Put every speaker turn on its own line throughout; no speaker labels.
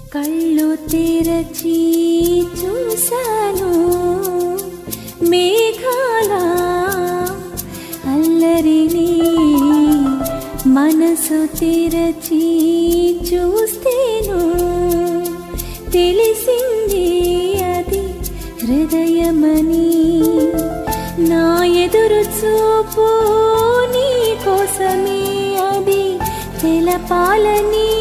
కళ్ళు తెరచి చూశాను మేఘాల అల్లరిని మనసు తెరచి చూస్తేను తెలిసింది అది హృదయమని నా ఎదురు చూపు నీ కోసమే అది తెలపాలని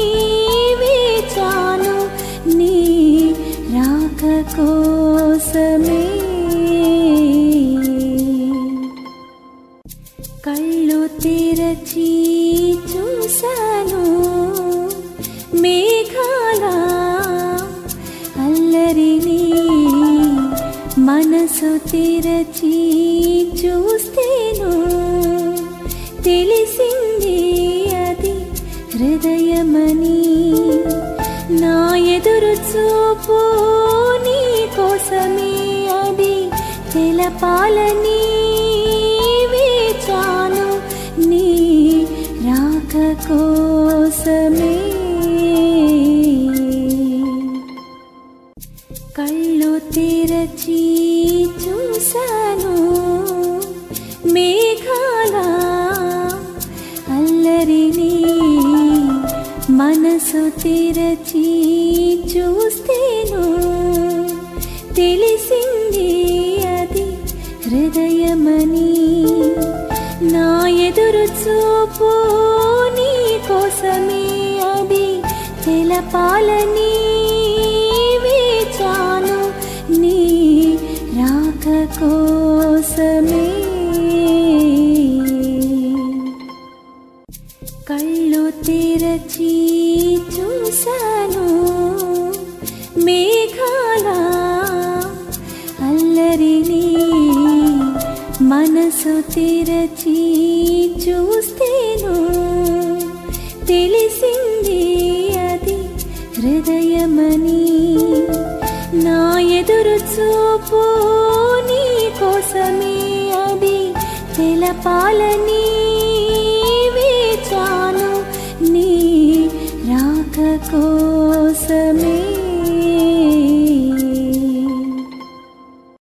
వేచాను నీ రాక కోసమే కళ్ళు తెరచి చూశాను మేఘాల అల్లరిని మనసు తెరచి చూస్తేను తెలిసింది అది హృదయమని నా ఎదురు చూపు నీ కోసమే అది తెలపాలని వేచాను నీ రాక కోసమే కళ్ళు తెరచి చూశాను మేఘాల అల్లరిని మనసు తెరచి చూస్తేను తెలిసింది అది హృదయమని నా ఎదురు చూపు నీ కోసమే అది తెలపాలని వేచాను నీ రాక కోసమే కళ్ళు తెరచి చూశాను మేఘాల అల్లరిని మనసు తెరచి చూస్తేను తెలిసింది అది హృదయమని నా ఎదురు చూపు నీ కోసమే అది తెలపాలని వేచాను నీ రాక కోసమే